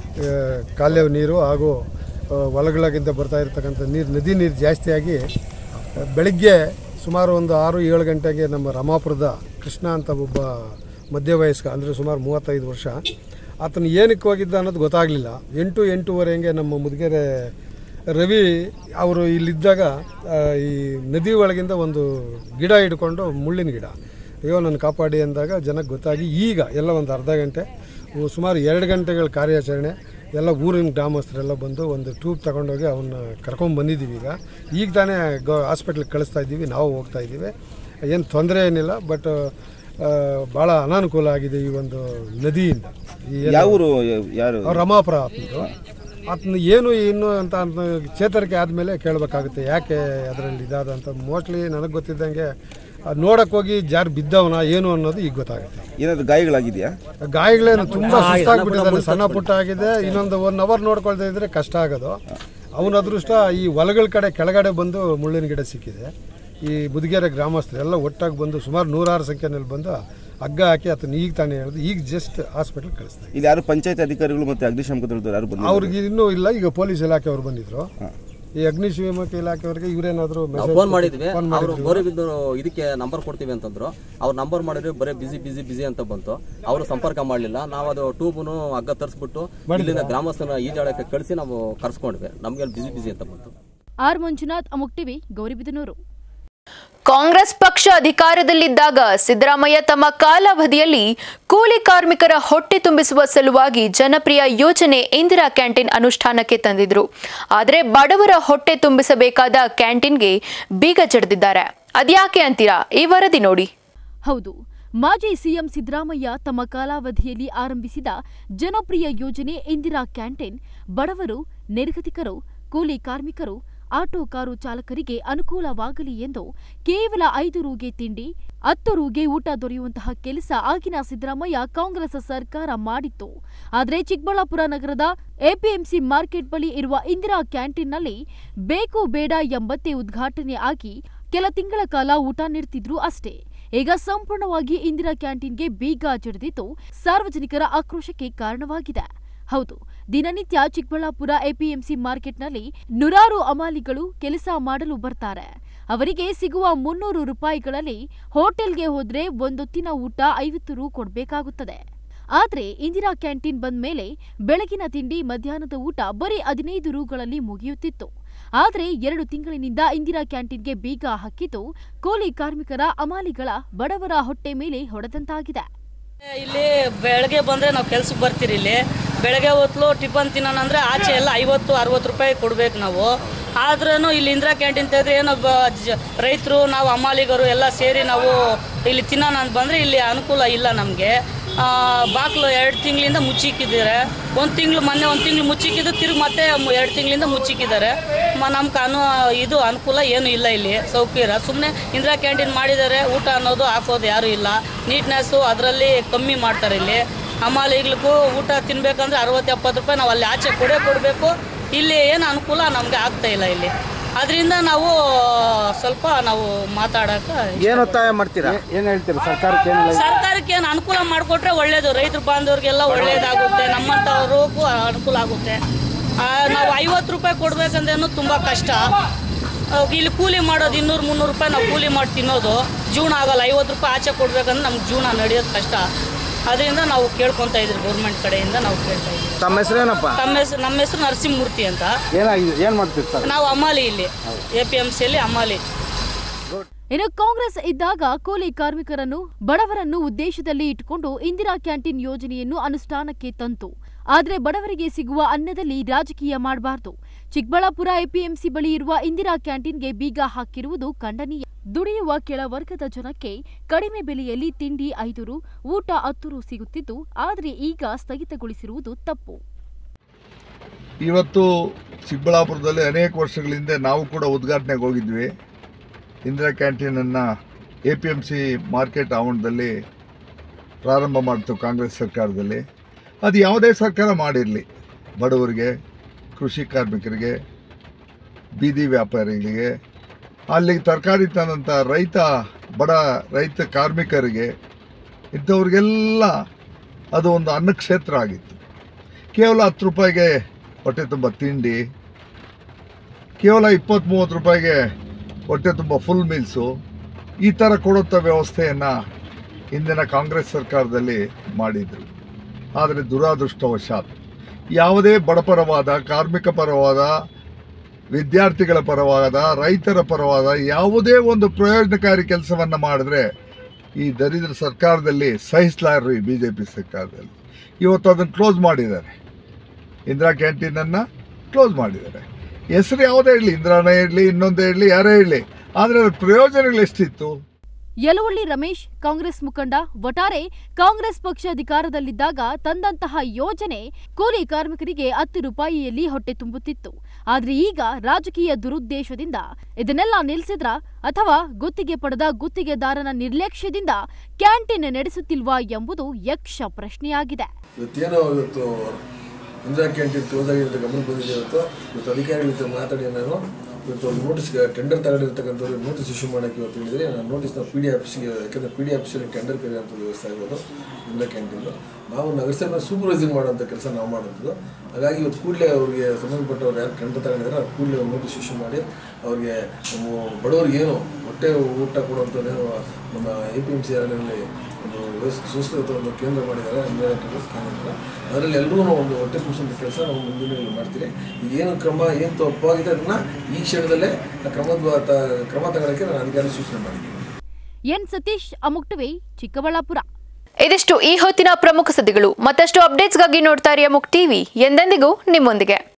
ಕಾಲ್ಯ ನೀರು ಹಾಗೂ ಆ, ಹೊಲಗಳಿಂದ ಬರ್ತಾ ಇರ್ತಕ್ಕಂಥ ನೀರು ನದಿ ನೀರು ಜಾಸ್ತಿಯಾಗಿ ಆ, ಬೆಳಗ್ಗೆ ಸುಮಾರು ಒಂದು ಆರು ಏಳು ಗಂಟೆಗೆ ನಮ್ಮ ರಾಮಾಪುರದ ಕೃಷ್ಣ ಅಂತ ಒಬ್ಬ ಮಧ್ಯವಯಸ್ಕ ಅಂದರೆ ಸುಮಾರು ಮೂವತ್ತೈದು ವರ್ಷ ಆತನು ಏನಕ್ಕೆ ಹೋಗಿದ್ದ ಅನ್ನೋದು ಗೊತ್ತಾಗಲಿಲ್ಲ ಎಂಟು ಎಂಟೂವರೆಗೆ ನಮ್ಮ ಮುದ್ಗೆರೆ ರವಿ ಅವರು ಇಲ್ಲಿದ್ದಾಗ ಆ, ಈ ನದಿ ಒಳಗಿಂದ ಒಂದು ಗಿಡ ಹಿಡ್ಕೊಂಡು ಮುಳ್ಳಿನ ಗಿಡ ಅಯ್ಯೋ ನನ್ನ ಕಾಪಾಡಿ ಅಂದಾಗ ಜನಕ್ಕೆ ಗೊತ್ತಾಗಿ ಈಗ ಎಲ್ಲ ಒಂದು ಅರ್ಧ ಗಂಟೆ ಉ- ಸುಮಾರು ಎರಡು ಗಂಟೆಗಳ ಕಾರ್ಯಾಚರಣೆ ಎಲ್ಲ ಊರಿನ ಗ್ರಾಮಸ್ಥರೆಲ್ಲ ಬಂದು ಒಂದು ಟ್ಯೂಬ್ ತಗೊಂಡೋಗಿ ಅವನ್ನ ಕರ್ಕೊಂಡು ಬಂದಿದ್ದೀವಿ ಈಗ ಈಗ ತಾನೇ ಗೌ ಹಾಸ್ಪಿಟ್ಲಿಗೆ ಕಳಿಸ್ತಾ ಇದ್ದೀವಿ ನಾವು ಹೋಗ್ತಾ ಇದ್ದೀವಿ ಏನು ತೊಂದರೆ ಏನಿಲ್ಲ ಬಟ್ ಭಾಳ ಅನಾನುಕೂಲ ಆಗಿದೆ ಈ ಒಂದು ನದಿಯಿಂದ ಈ ಏನು- ಯಾವ ಊರು ಯಾರು ಅವ್ರು ರಮಾಪುರ ಆತಂದು ಆತನ ಏನು ಇನ್ನು ಅಂತ ಅಂತ ಚೇತರಿಕೆ ಆದಮೇಲೆ ಕೇಳಬೇಕಾಗುತ್ತೆ ಯಾಕೆ ಅದರಲ್ಲಿ ಇದಾದ ಅಂತ ಮೋಸ್ಟ್ಲಿ ನನಗೆ ಗೊತ್ತಿದ್ದಂಗೆ ಅದ್ ನೋಡಕ್ ಹೋಗಿ ಜಾರ್ ಬಿದ್ದವನ ಏನು ಅನ್ನೋದು ಈಗ ಗೊತ್ತಾಗುತ್ತೆ ಏನಾದ್ರು ಗಾಯಗಳಾಗಿದೆಯಾ ಗಾಯಗಳೇನು ತುಂಬಾ ಸುಸ್ತಾಗ್ಬಿಟ್ಟಿದ್ದಾನೆ ಸಣ್ಣ ಪುಟ್ಟ ಆಗಿದೆ ಇನ್ನೊಂದು ಒನ್ ಅವರ್ ನೋಡ್ಕೊಳ್ತಾ ಇದ್ರೆ ಕಷ್ಟ ಆಗೋದು ಅವನ ಅದೃಷ್ಟ ಈ ಹೊಲಗಳ ಕಡೆ ಕೆಳಗಡೆ ಬಂದು ಮುಳ್ಳಿನ ಗಿಡ ಸಿಕ್ಕಿದೆ ಈ ಬುದ್ಗೆರೆ ಗ್ರಾಮಸ್ಥರು ಎಲ್ಲ ಒಟ್ಟಾಗಿ ಬಂದು ಸುಮಾರು ನೂರಾರು ಸಂಖ್ಯೆನಲ್ಲಿ ಬಂದು ಹಗ್ಗ ಹಾಕಿ ಆತನ ಈಗ ತಾನೇ ಹೇಳಿದ್ರು ಈಗ ಜಸ್ಟ್ ಹಾಸ್ಪಿಟಲ್ ಕಳಿಸ್ತಾರೆ ಇಲ್ಲಿ ಯಾರು ಪಂಚಾಯತ್ ಅಧಿಕಾರಿಗಳು ಮತ್ತೆ ಅಗ್ನಿಶಾಮಕ ದಳದವ್ರು ಯಾರು ಬಂದಿಲ್ಲ ಅವ್ರಿಗೆ ಇನ್ನೂ ಇಲ್ಲ ಈಗ ಪೊಲೀಸ್ ಇಲಾಖೆಯವರು ಬಂದಿದ್ರು ಈ ಅಗ್ನಿಶಾಮಕ ಇಲಾಖೆಯವರಿಗೆ ಇವರೇನಾದ್ರು ನಾವು ಫೋನ್ ಮಾಡಿದ್ವಿ ಅವರು ಗೋರಿಬಿದ್ದು ಇದಕ್ಕೆ ನಂಬರ್ ಕೊಡ್ತೀವಿ ಅಂತಂದ್ರು ಅವ್ರು ನಂಬರ್ ಮಾಡಿದ್ರೆ ಬರೀ ಬಿಸಿ ಬಿಸಿ ಬಿಸಿ ಅಂತ ಬಂತು ಅವರು ಸಂಪರ್ಕ ಮಾಡಲಿಲ್ಲ ನಾವು ಅದು ಟ್ಯೂಬ್ನು ಹಗ್ಗ ತರಿಸ್ಬಿಟ್ಟು ಇಲ್ಲಿಂದ ಗ್ರಾಮಸ್ಥನ ಈಜಾಡಕ್ಕೆ ಕಳಿಸಿ ನಾವು ಕರ್ಸ್ಕೊಂಡ್ವಿ ನಮ್ಗೆ ಬಿಸಿ ಬಿಸಿ ಅಂತ ಬಂತು ಆರ್ ಮಂಜುನಾಥ್ ಅಮುಕ್ ಟಿವಿ ಗೌರಿಬಿದನೂರು ಕಾಂಗ್ರೆಸ್ ಪಕ್ಷ ಅಧಿಕಾರದಲ್ಲಿದ್ದಾಗ ಸಿದ್ದರಾಮಯ್ಯ ತಮ್ಮ ಕಾಲಾವಧಿಯಲ್ಲಿ ಕೂಲಿ ಕಾರ್ಮಿಕರ ಹೊಟ್ಟೆ ತುಂಬಿಸುವ ಸಲುವಾಗಿ ಜನಪ್ರಿಯ ಯೋಜನೆ ಇಂದಿರಾ ಕ್ಯಾಂಟೀನ್ ಅನುಷ್ಠಾನಕ್ಕೆ ತಂದಿದ್ರು ಆದರೆ ಬಡವರ ಹೊಟ್ಟೆ ತುಂಬಿಸಬೇಕಾದ ಕ್ಯಾಂಟೀನ್ಗೆ ಬೀಗ ಜಡಿದಿದ್ದಾರೆ ಅದ್ಯಾಕೆ ಅಂತೀರಾ ಈ ವರದಿ ನೋಡಿ ಹೌದು ಮಾಜಿ ಸಿಎಂ ಸಿದ್ದರಾಮಯ್ಯ ತಮ್ಮ ಕಾಲಾವಧಿಯಲ್ಲಿ ಆರಂಭಿಸಿದ ಜನಪ್ರಿಯ ಯೋಜನೆ ಇಂದಿರಾ ಕ್ಯಾಂಟೀನ್ ಬಡವರು ನಿರ್ಗತಿಕರು ಕೂಲಿ ಕಾರ್ಮಿಕರು ಆಟೋ ಕಾರು ಚಾಲಕರಿಗೆ ಅನುಕೂಲವಾಗಲಿ ಎಂದು ಕೇವಲ ಐದು ರೂಗೆ ತಿಂಡಿ ಹತ್ತು ರೂಗೆ ಊಟ ದೊರೆಯುವಂತಹ ಕೆಲಸ ಆಗಿನ ಸಿದ್ದರಾಮಯ್ಯ ಕಾಂಗ್ರೆಸ್ ಸರ್ಕಾರ ಮಾಡಿತ್ತು ಆದರೆ ಚಿಕ್ಕಬಳ್ಳಾಪುರ ನಗರದ ಎಪಿಎಂಸಿ ಮಾರ್ಕೆಟ್ ಬಳಿ ಇರುವ ಇಂದಿರಾ ಕ್ಯಾಂಟೀನ್ನಲ್ಲಿ ಬೇಕು ಬೇಡ ಎಂಬಂತೆ ಉದ್ಘಾಟನೆ ಆಗಿ ಕೆಲ ತಿಂಗಳ ಕಾಲ ಊಟ ನೀಡ್ತಿದ್ರು ಅಷ್ಟೇ ಈಗ ಸಂಪೂರ್ಣವಾಗಿ ಇಂದಿರಾ ಕ್ಯಾಂಟೀನ್ಗೆ ಬೀಗ ಜಡಿದಿದ್ದು ಸಾರ್ವಜನಿಕರ ಆಕ್ರೋಶಕ್ಕೆ ಕಾರಣವಾಗಿದೆ ಹೌದು ದಿನನಿತ್ಯ ಚಿಕ್ಕಬಳ್ಳಾಪುರ ಎಪಿಎಂಸಿ ಮಾರ್ಕೆಟ್ನಲ್ಲಿ ನೂರಾರು ಅಮಾಲಿಗಳು ಕೆಲಸ ಮಾಡಲು ಬರ್ತಾರೆ ಅವರಿಗೆ ಸಿಗುವ ಮುನ್ನೂರು ರೂಪಾಯಿಗಳಲ್ಲಿ ಹೋಟೆಲ್ಗೆ ಹೋದ್ರೆ ಒಂದೊತ್ತಿನ ಊಟ ಐವತ್ತು ರು ಕೊಡಬೇಕಾಗುತ್ತದೆ ಆದ್ರೆ ಇಂದಿರಾ ಕ್ಯಾಂಟೀನ್ ಬಂದ ಮೇಲೆ ಬೆಳಗಿನ ತಿಂಡಿ ಮಧ್ಯಾಹ್ನದ ಊಟ ಬರೀ ಹದಿನೈದು ರೂಗಳಲ್ಲಿ ಮುಗಿಯುತ್ತಿತ್ತು ಆದ್ರೆ ಎರಡು ತಿಂಗಳಿನಿಂದ ಇಂದಿರಾ ಕ್ಯಾಂಟೀನ್ಗೆ ಬೀಗ ಹಾಕಿದ್ದು ಕೂಲಿ ಕಾರ್ಮಿಕರ ಅಮಾಲಿಗಳ ಬಡವರ ಹೊಟ್ಟೆ ಮೇಲೆ ಹೊಡೆದಂತಾಗಿದೆ ಇಲ್ಲಿ ಬೆಳಗ್ಗೆ ಬಂದರೆ ನಾವು ಕೆಲ್ಸಕ್ಕೆ ಬರ್ತೀರಿ ಇಲ್ಲಿ ಬೆಳಗ್ಗೆ ಹೊತ್ತು ಟಿಫನ್ ತಿನ್ನೋಣ ಅಂದರೆ ಆಚೆ ಎಲ್ಲ ಐವತ್ತು ಅರವತ್ತು ರೂಪಾಯಿ ಕೊಡ್ಬೇಕು ನಾವು ಆದ್ರೂ ಇಲ್ಲಿ ಇಂದಿರಾ ಕ್ಯಾಂಟೀನ್ ತೆಗೆದ್ರೆ ಏನೋ ರೈತರು ನಾವು ಹಮಾಲಿಗರು ಎಲ್ಲ ಸೇರಿ ನಾವು ಇಲ್ಲಿ ತಿನ್ನೋಣ ಅಂತ ಬಂದರೆ ಇಲ್ಲಿ ಅನುಕೂಲ ಇಲ್ಲ ನಮಗೆ ಬಾಗಿಲು ಎರಡು ತಿಂಗಳಿಂದ ಮುಚ್ಚಿಕ್ಕಿದ್ದಾರೆ ಒಂದು ತಿಂಗಳು ಮೊನ್ನೆ ಒಂದು ತಿಂಗಳು ಮುಚ್ಚಿಕ್ಕಿದ್ದು ತಿರುಗಿ ಮತ್ತೆ ಎರಡು ತಿಂಗಳಿಂದ ಮುಚ್ಚಿಕ್ಕಿದ್ದಾರೆ ಮ ನಮ್ಗೆ ಅನು ಇದು ಅನುಕೂಲ ಏನೂ ಇಲ್ಲ ಇಲ್ಲಿ ಸೌಕರ್ಯ ಸುಮ್ಮನೆ ಇಂದಿರಾ ಕ್ಯಾಂಟೀನ್ ಮಾಡಿದ್ದಾರೆ ಊಟ ಅನ್ನೋದು ಹಾಕೋದು ಯಾರೂ ಇಲ್ಲ ನೀಟ್ನೆಸ್ಸು ಅದರಲ್ಲಿ ಕಮ್ಮಿ ಮಾಡ್ತಾರೆ ಇಲ್ಲಿ ಹಮಾಲಿಗಳಿಗೂ ಊಟ ತಿನ್ಬೇಕಂದ್ರೆ ಅರವತ್ತು ಎಪ್ಪತ್ತು ರೂಪಾಯಿ ನಾವು ಅಲ್ಲಿ ಆಚೆ ಕೊಡೇ ಕೊಡಬೇಕು ಇಲ್ಲಿ ಏನು ಅನುಕೂಲ ನಮಗೆ ಆಗ್ತಾ ಇಲ್ಲ ಇಲ್ಲಿ ಅದರಿಂದ ನಾವು ಸ್ವಲ್ಪ ನಾವು ಮಾತಾಡೋಕೆ ಏನು ಒತ್ತಾಯ ಮಾಡ್ತೀರಾ ಏನು ಹೇಳ್ತೀರಾ ಸರ್ಕಾರಕ್ಕೆ ಏನಿಲ್ಲ ಸರ್ಕಾರಕ್ಕೆ ಏನು ಅನುಕೂಲ ಮಾಡಿಕೊಟ್ರೆ ಒಳ್ಳೇದು ರೈತರು ಬಾಂಧವ್ರಿಗೆಲ್ಲ ಒಳ್ಳೇದಾಗುತ್ತೆ ನಮ್ಮಂಥವ್ರಿಗೂ ಅನುಕೂಲ ಆಗುತ್ತೆ ಆ, ನಾವು ಐವತ್ತು ರೂಪಾಯಿ ಕೊಡ್ಬೇಕಂದ್ರೇನು ತುಂಬ ಕಷ್ಟ ಆ, ಇಲ್ಲಿ ಕೂಲಿ ಮಾಡೋದು ಇನ್ನೂರು ಮುನ್ನೂರು ರೂಪಾಯಿ ನಾವು ಕೂಲಿ ಮಾಡಿ ತಿನ್ನೋದು ಜೀವನ ಆಗಲ್ಲ ಐವತ್ತು ರೂಪಾಯಿ ಆಚೆ ಕೊಡ್ಬೇಕಂದ್ರೆ ನಮ್ಗೆ ಜೀವನ ನಡೆಯೋದು ಕಷ್ಟ ಅದರಿಂದ ನಾವು ಕೇಳ್ಕೊತಾ ಇದ್ರಿ ಗೌರ್ಮೆಂಟ್ ಕಡೆಯಿಂದ ನಾವು ಕೇಳ್ತಾ ಇದ್ವಿ ತಮ್ಮ ಹೆಸರೇನಪ್ಪ ನಮ್ಮ ಹೆಸರು ನಮ್ಮ ಹೆಸರು ನರಸಿಂಹಮೂರ್ತಿ ಅಂತ ಏನಾಗಿದೆ ಏನು ಮಾಡ್ತೀರಿ ಸರ್ ನಾವು ಅಮಾಲಿ ಇಲ್ಲಿ ಎ ಪಿ ಎಮ್ ಸಿಯಲ್ಲಿ ಅಮಾಲಿ ಇನ್ನು ಕಾಂಗ್ರೆಸ್ ಇದ್ದಾಗ ಕೂಲಿ ಕಾರ್ಮಿಕರನ್ನು ಬಡವರನ್ನು ಉದ್ದೇಶದಲ್ಲಿ ಇಟ್ಟುಕೊಂಡು ಇಂದಿರಾ ಕ್ಯಾಂಟೀನ್ ಯೋಜನೆಯನ್ನು ಅನುಷ್ಠಾನಕ್ಕೆ ತಂತು ಆದರೆ ಬಡವರಿಗೆ ಸಿಗುವ ಅನ್ನದಲ್ಲಿ ರಾಜಕೀಯ ಮಾಡಬಾರದು ಚಿಕ್ಕಬಳ್ಳಾಪುರ ಎಪಿಎಂಸಿ ಬಳಿ ಇರುವ ಇಂದಿರಾ ಕ್ಯಾಂಟೀನ್ಗೆ ಬೀಗ ಹಾಕಿರುವುದು ಖಂಡನೀಯ ದುಡಿಯುವ ಕೆಳ ವರ್ಗದ ಜನಕ್ಕೆ ಕಡಿಮೆ ಬೆಲೆಯಲ್ಲಿ ತಿಂಡಿ ಐದು ರು, ಊಟ ಹತ್ತು ರು ಸಿಗುತ್ತಿದ್ದು ಆದರೆ ಈಗ ಸ್ಥಗಿತಗೊಳಿಸಿರುವುದು ತಪ್ಪು ಇವತ್ತು ಚಿಕ್ಕಬಳ್ಳಾಪುರದಲ್ಲಿ ಅನೇಕ ವರ್ಷಗಳ ಹಿಂದೆ ನಾವು ಕೂಡ ಉದ್ಘಾಟನೆಗೆ ಹೋಗಿದ್ವಿ ಇಂದಿರಾ ಕ್ಯಾಂಟೀನನ್ನು A P M C market ಆವರಣದಲ್ಲಿ ಪ್ರಾರಂಭ ಮಾಡ್ತು ಕಾಂಗ್ರೆಸ್ ಸರ್ಕಾರದಲ್ಲಿ ಅದು ಯಾವುದೇ ಸರ್ಕಾರ ಮಾಡಿರಲಿ ಬಡವರಿಗೆ ಕೃಷಿ ಕಾರ್ಮಿಕರಿಗೆ ಬೀದಿ ವ್ಯಾಪಾರಿಗಳಿಗೆ ಅಲ್ಲಿಗೆ ತರಕಾರಿ ತಂದಂಥ ರೈತ ಬಡ ರೈತ ಕಾರ್ಮಿಕರಿಗೆ ಇಂಥವ್ರಿಗೆಲ್ಲ ಅದು ಒಂದು ಅನ್ನಕ್ಷೇತ್ರ ಆಗಿತ್ತು ಕೇವಲ ಹತ್ತು ರೂಪಾಯಿಗೆ ಹೊಟ್ಟೆ ತುಂಬ ತಿಂಡಿ ಕೇವಲ ಇಪ್ಪತ್ತು ಮೂವತ್ತು ರೂಪಾಯಿಗೆ ಹೊಟ್ಟೆ ತುಂಬ ಫುಲ್ ಮೀಲ್ಸು ಈ ಥರ ಕೊಡುವಂಥ ವ್ಯವಸ್ಥೆಯನ್ನು ಇಂದಿನ ಕಾಂಗ್ರೆಸ್ ಸರ್ಕಾರದಲ್ಲಿ ಮಾಡಿದರು ಆದರೆ ದುರಾದೃಷ್ಟವಶಾತ್ ಯಾವುದೇ ಬಡಪರವಾದ ಕಾರ್ಮಿಕ ಪರವಾದ ವಿದ್ಯಾರ್ಥಿಗಳ ಪರವಾದ ರೈತರ ಪರವಾದ ಯಾವುದೇ ಒಂದು ಪ್ರಯೋಜನಕಾರಿ ಕೆಲಸವನ್ನು ಮಾಡಿದ್ರೆ ಈ ದರಿದ್ರ ಸರ್ಕಾರದಲ್ಲಿ ಸಹಿಸಲಾರರು ಈ ಬಿ ಜೆ ಪಿ ಸರ್ಕಾರದಲ್ಲಿ ಇವತ್ತು ಅದನ್ನು ಕ್ಲೋಸ್ ಮಾಡಿದ್ದಾರೆ ಇಂದಿರಾ ಕ್ಯಾಂಟೀನನ್ನು ಕ್ಲೋಸ್ ಮಾಡಿದ್ದಾರೆ ಹೆಸರು ಯಾವುದೇ ಇರಲಿ ಇಂದಿರಾನೇ ಇರಲಿ ಇನ್ನೊಂದೇ ಇರಲಿ ಯಾರೇ ಇರಲಿ ಆದರೆ ಅದ್ರ ಪ್ರಯೋಜನಗಳು ಎಷ್ಟಿತ್ತು ಯಲವಳ್ಳಿ ರಮೇಶ್ ಕಾಂಗ್ರೆಸ್ ಮುಖಂಡ ಒಟ್ಟಾರೆ ಕಾಂಗ್ರೆಸ್ ಪಕ್ಷ ಅಧಿಕಾರದಲ್ಲಿದ್ದಾಗ ತಂದಂತಹ ಯೋಜನೆ ಕೂಲಿ ಕಾರ್ಮಿಕರಿಗೆ ಹತ್ತು ರೂಪಾಯಿಯಲ್ಲಿ ಹೊಟ್ಟೆ ತುಂಬುತ್ತಿತ್ತು ಆದ್ರೆ ಈಗ ರಾಜಕೀಯ ದುರುದ್ದೇಶದಿಂದ ಇದನ್ನೆಲ್ಲ ನಿಲ್ಲಿಸಿದ್ರ ಅಥವಾ ಗುತ್ತಿಗೆ ಪಡೆದ ಗುತ್ತಿಗೆದಾರನ ನಿರ್ಲಕ್ಷ್ಯದಿಂದ ಕ್ಯಾಂಟೀನ್ ನಡೆಸುತ್ತಿಲ್ವಾ ಎಂಬುದು ಯಕ್ಷ ಪ್ರಶ್ನೆಯಾಗಿದೆ ಇವತ್ತೇನೋ ಇವತ್ತು ಇಂದಿರಾ ಕ್ಯಾಂಟೀನ್ ಕ್ಲೋಸ್ ಆಗಿರುತ್ತೆ ಗಮನಕ್ಕೆ ಬಂದಿದೆ ಇವತ್ತು ಇವತ್ತು ಅಧಿಕಾರಿಗಳ ಜೊತೆ ಮಾತಾಡಿ ನಾನು ಇವತ್ತು ಒಂದು ನೋಟಿಸ್ ಟೆಂಡರ್ ತಗೊಂಡಿರ್ತಕ್ಕಂಥವ್ರಿಗೆ ನೋಟಿಸ್ ಇಶ್ಯೂ ಮಾಡೋಕ್ಕೆ ಇವತ್ತು ಹೇಳಿದರೆ ನಾನು ನೋಟಿಸ್ನ ಪಿ ಡಿ ಆಫೀಸ್ಗೆ ಯಾಕಂದರೆ ಪಿ ಡಿ ಆಫೀಸಲ್ಲಿ ಟೆಂಡರ್ ಕರೆಯುವಂಥ ವ್ಯವಸ್ಥೆ ಆಗೋದು ಇಂದಿರಾ ಕ್ಯಾಂಟೀನು ನಾವು ನಗರಸಭೆ ಸೂಪರ್ವೈಸಿಂಗ್ ಮಾಡುವಂಥ ಕೆಲಸ ನಾವು ಮಾಡೋದು ಹಾಗಾಗಿ ಇವತ್ತು ಕೂಡಲೇ ಅವರಿಗೆ ಸಂಬಂಧಪಟ್ಟವ್ರು ಯಾರು ಟೆಂಡರ್ ತಗೊಂಡಿದ್ದಾರೆ ಅವ್ರು ಕೂಡಲೇ ಒಂದು ನೋಟಿಸ್ ಇಶ್ಯೂ ಮಾಡಿ ಅವ್ರಿಗೆ ನಮ್ಮ ಬಡವರಿಗೆ ಏನು ಹೊಟ್ಟೆ ಊಟ ಕೊಡುವಂಥದ್ದೇನು ನಮ್ಮ ಎ ಪಿ ಎಮ್ ಸಿ ಅಲ್ಲಿ ಒಂದು ವ್ಯವಸ್ಥೆ ಸುಸ್ಥಿತ ಒಂದು ಕೇಂದ್ರ ಮಾಡಿದ್ದಾರೆ ಇಂದಿರಾ ಕ್ಯಾಂಟೀನ್ ಕೇಂದ್ರ ಅದರಲ್ಲಿ ಎಲ್ಲರೂ ಒಂದು ಹೊಟ್ಟೆ ತುಂಬಿಸುವಂಥ ಕೆಲಸ ನಾವು ಮುಂದಿನ ಮಾಡ್ತೀವಿ ಈಗ ಏನು ಕ್ರಮ ಏನು ತಪ್ಪಾಗಿದೆ ಅದನ್ನು ಈ ಕ್ಷಣದಲ್ಲೇ ಆ ಕ್ರಮದ ತ- ಕ್ರಮ ತಗೊಳ್ಳೋಕ್ಕೆ ನಾನು ಅಧಿಕಾರಿ ಸೂಚನೆ ಮಾಡಿದ್ದೀನಿ ಎನ್ ಸತೀಶ್ ಅಮುಕ್ ಟಿವಿ ಚಿಕ್ಕಬಳ್ಳಾಪುರ ಇದಿಷ್ಟು ಈ ಹೊತ್ತಿನ ಪ್ರಮುಖ ಸುದ್ದಿಗಳು ಮತ್ತಷ್ಟು ಅಪ್ಡೇಟ್ಸ್ಗಾಗಿ ನೋಡ್ತಾ ಇರಿ ಅಮುಕ್ ಟಿವಿ ಎಂದೆಂದಿಗೂ ನಿಮ್ಮೊಂದಿಗೆ